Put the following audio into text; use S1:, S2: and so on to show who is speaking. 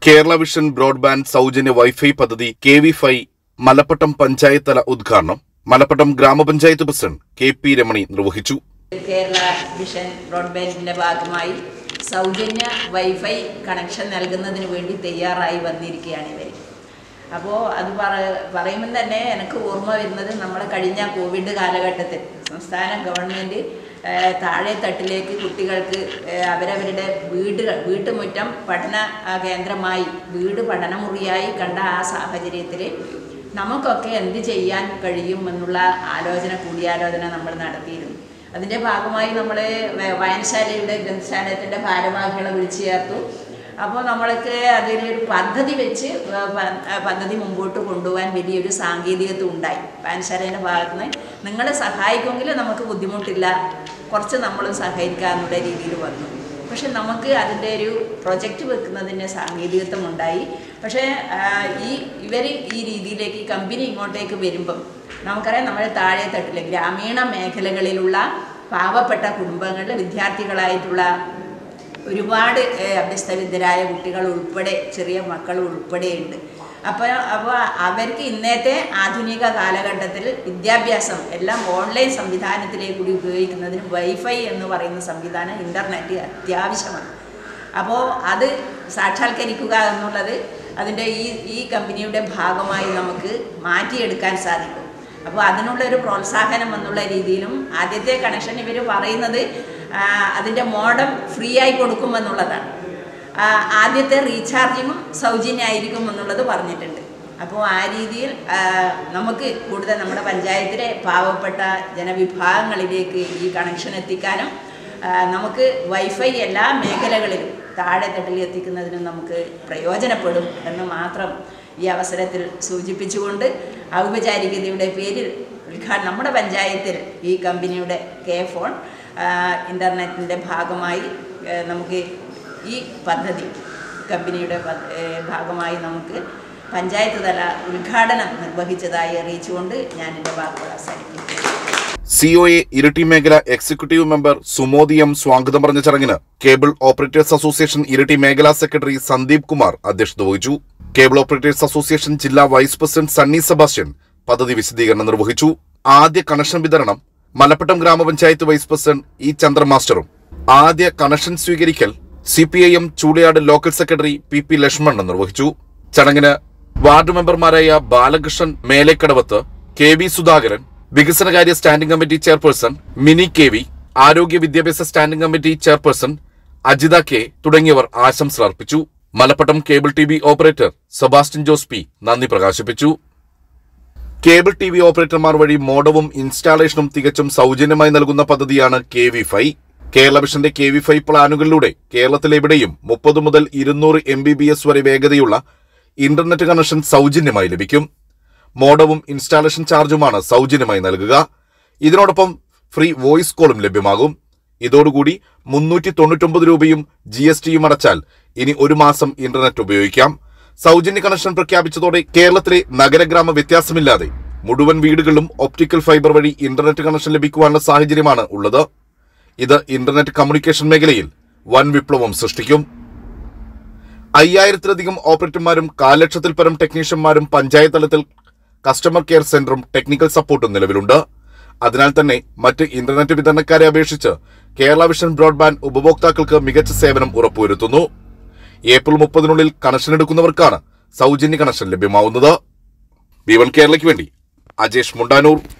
S1: Kerala vision broadband സൗജന്യ wifi പദ്ധതി K V fi Malappattam panchayat തല ഉദ്ഘാടനം മലപ്പട്ടം ഗ്രാമപഞ്ചായത്ത് പ്രസിഡന്റ് കെ പി രമണി നിർവഹിച്ചു
S2: കേരള വിഷൻ ബ്രോഡ്ബാൻഡിൻ്റെ ഭാഗമായി സൗജന്യ വൈഫൈ കണക്ഷൻ നൽകുന്നതിന് വേണ്ടി തയ്യാറായി വന്നിരിക്കുകയാണ് ഇവർ അപ്പോൾ അത് പറ പറയുമ്പം തന്നെ എനിക്ക് ഓർമ്മ വരുന്നത് നമ്മൾ കഴിഞ്ഞ കോവിഡ് കാലഘട്ടത്തിൽ സംസ്ഥാന ഗവൺമെൻറ് ഏഹ്, താഴെ തട്ടിലേക്ക് കുട്ടികൾക്ക് ഏഹ്, അവരവരുടെ വീടുകൾ വീട്ടുമുറ്റം പഠന ആ, കേന്ദ്രമായി വീട് പഠനമുറിയായി കണ്ട ആ സാഹചര്യത്തിൽ നമുക്കൊക്കെ എന്ത് ചെയ്യാൻ കഴിയും എന്നുള്ള ആലോചന കൂടിയാലോചന നമ്മൾ നടത്തിയിരുന്നു അതിൻ്റെ ഭാഗമായി നമ്മൾ വായനശാലയുടെ ഗ്രന്ഥശാലയത്തിൻ്റെ ഭാരവാഹികളെ വിളിച്ചു ചേർത്തു അപ്പോൾ നമ്മൾക്ക് അതിലൊരു പദ്ധതി വെച്ച് ഏ, പ- ആ പദ്ധതി മുമ്പോട്ട് കൊണ്ടുപോകാൻ വലിയൊരു സാങ്കേതികത്വം ഉണ്ടായി വായനശാലേൻ്റെ ഭാഗത്ത് നിന്ന് നിങ്ങളെ സഹായിക്കുമെങ്കിൽ നമുക്ക് ബുദ്ധിമുട്ടില്ല കുറച്ച് നമ്മളും സഹകരിക്കാന്നുള്ള രീതിയിൽ വന്നു പക്ഷെ നമുക്ക് അതിൻ്റെ ഒരു പ്രൊജക്റ്റ് വെക്കുന്നതിന് സാങ്കേതികത്വം ഉണ്ടായി പക്ഷേ ആ, ഈ ഇവർ ഈ രീതിയിലേക്ക് ഈ കമ്പനി ഇങ്ങോട്ടേക്ക് വരുമ്പം നമുക്കറിയാം നമ്മുടെ താഴെ തട്ടിലെ ഗ്രാമീണ മേഖലകളിലുള്ള പാവപ്പെട്ട കുടുംബങ്ങളിൽ വിദ്യാർത്ഥികളായിട്ടുള്ള ഒരുപാട് ഏഹ്, അഭ്യസ്തവിദ്യരായ കുട്ടികൾ ഉൾപ്പെടെ ചെറിയ മക്കൾ ഉൾപ്പെടെയുണ്ട് അപ്പോൾ അപ്പോൾ അവർക്ക് ഇന്നത്തെ ആധുനിക കാലഘട്ടത്തിൽ വിദ്യാഭ്യാസം എല്ലാം ഓൺലൈൻ സംവിധാനത്തിലേക്ക് കൂടി ഉപയോഗിക്കുന്നതിന് വൈഫൈ എന്ന് പറയുന്ന സംവിധാനം ഇൻ്റർനെറ്റ് അത്യാവശ്യമാണ് അപ്പോൾ അത് സാക്ഷാത്കരിക്കുക എന്നുള്ളത് അതിൻ്റെ ഈ ഈ കമ്പനിയുടെ ഭാഗമായി നമുക്ക് മാറ്റിയെടുക്കാൻ സാധിക്കും അപ്പോൾ അതിനുള്ള ഒരു പ്രോത്സാഹനം എന്നുള്ള രീതിയിലും ആദ്യത്തെ കണക്ഷൻ ഇവർ പറയുന്നത് ആ, അതിൻ്റെ മോഡം ഫ്രീ ആയി കൊടുക്കുമെന്നുള്ളതാണ് ആ, ആദ്യത്തെ റീചാർജിങ്ങും സൗജന്യമായിരിക്കും എന്നുള്ളത് പറഞ്ഞിട്ടുണ്ട് അപ്പോൾ ആ രീതിയിൽ ആ, നമുക്ക് കൂടുതൽ നമ്മുടെ പഞ്ചായത്തിലെ പാവപ്പെട്ട ജനവിഭാഗങ്ങളിലേക്ക് ഈ കണക്ഷൻ എത്തിക്കാനും ആ, നമുക്ക് വൈഫൈ എല്ലാ മേഖലകളിലും താഴെ തട്ടിൽ എത്തിക്കുന്നതിനും നമുക്ക് പ്രയോജനപ്പെടും എന്ന് മാത്രം ഈ അവസരത്തിൽ സൂചിപ്പിച്ചുകൊണ്ട് ഔപചാരികതയുടെ പേരിൽ ഉദ്ഘാടനം നമ്മുടെ പഞ്ചായത്തിൽ ഈ കമ്പനിയുടെ കെ ഫോൺ ഇൻ്റർനെറ്റിൻ്റെ ഭാഗമായി ആ, നമുക്ക് ഈ പദ്ധതി കമ്പനിയുടെ പ- ഏ, ഭാഗമായി നമുക്ക് പഞ്ചായത്ത് തല ഉദ്ഘാടനം നിർവഹിച്ചതായി അറിയിച്ചുകൊണ്ട് ഞാൻ എൻ്റെ വാക്കുകൾ അവസാനിപ്പിക്കുന്നു
S1: സിഒഎ ഇരിട്ടി മേഖല എക്സിക്യൂട്ടീവ് മെമ്പർ സുമോദി എം സ്വാഗതം പറഞ്ഞ ചടങ്ങിന് കേബിൾ ഓപ്പറേറ്റേഴ്സ് അസോസിയേഷൻ ഇരിട്ടി മേഖലാ സെക്രട്ടറി സന്ദീപ് കുമാർ അധ്യക്ഷത വഹിച്ചു കേബിൾ ഓപ്പറേറ്റേഴ്സ് അസോസിയേഷൻ ജില്ലാ വൈസ് പ്രസിഡന്റ് സണ്ണി സെബാസ്റ്റ്യൻ പദ്ധതി വിശദീകരണം നിർവഹിച്ചു ആദ്യ കണക്ഷൻ വിതരണം മലപ്പട്ടം ഗ്രാമപഞ്ചായത്ത് വൈസ് പ്രസിഡന്റ് ഇ ചന്ദ്രമാസ്റ്ററും ആദ്യ കണക്ഷൻ സ്വീകരിക്കൽ C P I M Chooliyad local secretary P P Lakshmanan നിർവഹിച്ചു ചടങ്ങിന് വാർഡ് മെമ്പർമാരായ ബാലകൃഷ്ണൻ മേലേക്കടവത്ത് കെ വി സുധാകരൻ വികസനകാര്യ standing committee chairperson Mini K V ആരോഗ്യ വിദ്യാഭ്യാസ standing committee chairperson Ajitha K തുടങ്ങിയവർ ആശംസ അർപ്പിച്ചു Malappattam cable T V operator Sebastian Jose P നന്ദി പ്രകാശിപ്പിച്ചു കേബിൾ ടി വി ഓപ്പറേറ്റർമാർ വഴി മോഡവും ഇൻസ്റ്റാളേഷനും തികച്ചും സൗജന്യമായി നൽകുന്ന പദ്ധതിയാണ് കെ വി ഫൈ കേരള വിഷന്റെ കെ വി ഫൈ പ്ലാനുകളിലൂടെ കേരളത്തിലെവിടെയും മുപ്പത് മുതൽ ഇരുന്നൂറ് എം ബി ബി എസ് വരെ വേഗതയുള്ള ഇന്റർനെറ്റ് കണക്ഷൻ സൗജന്യമായി ലഭിക്കും മോഡവും ഇൻസ്റ്റാളേഷൻ ചാർജുമാണ് സൗജന്യമായി നൽകുക ഇതിനോടൊപ്പം ഫ്രീ വോയിസ് കോളും ലഭ്യമാകും ഇതോടുകൂടി മുന്നൂറ്റി തൊണ്ണൂറ്റൊമ്പത് രൂപയും ജി എസ് ടിയും അടച്ചാൽ ഇനി ഒരു മാസം ഇന്റർനെറ്റ് ഉപയോഗിക്കാം സൗജന്യ കണക്ഷൻ പ്രഖ്യാപിച്ചതോടെ കേരളത്തിലെ നഗരഗ്രാമ വ്യത്യാസമില്ലാതെ മുഴുവൻ വീടുകളിലും ഒപ്റ്റിക്കൽ ഫൈബർ വഴി ഇന്റർനെറ്റ് കണക്ഷൻ ലഭിക്കുവാനുള്ള സാഹചര്യമാണ് ഉള്ളത് ഇത് ഇന്റർനെറ്റ് കമ്മ്യൂണിക്കേഷൻ മേഖലയിൽ വൻ വിപ്ലവം സൃഷ്ടിക്കും അയ്യായിരത്തിലധികം ഓപ്പറേറ്റർമാരും കാൽ ലക്ഷത്തിൽ പരം ടെക്നീഷ്യന്മാരും പഞ്ചായത്ത് തലത്തിൽ കസ്റ്റമർ കെയർ സെന്ററും ടെക്നിക്കൽ സപ്പോർട്ടും നിലവിലുണ്ട് അതിനാൽ തന്നെ മറ്റ് ഇന്റർനെറ്റ് വിതരണക്കാരെ അപേക്ഷിച്ച് കേരള വിഷൻ ബ്രോഡ്ബാൻഡ് ഉപഭോക്താക്കൾക്ക് മികച്ച സേവനം ഉറപ്പുവരുത്തുന്നു ഏപ്രിൽ മുപ്പതിനുള്ളിൽ കണക്ഷൻ എടുക്കുന്നവർക്കാണ് സൗജന്യ കണക്ഷൻ ലഭ്യമാവുന്നത് ബി വൺ കേരളയ്ക്ക് വേണ്ടി അജേഷ് മുണ്ടാനൂർ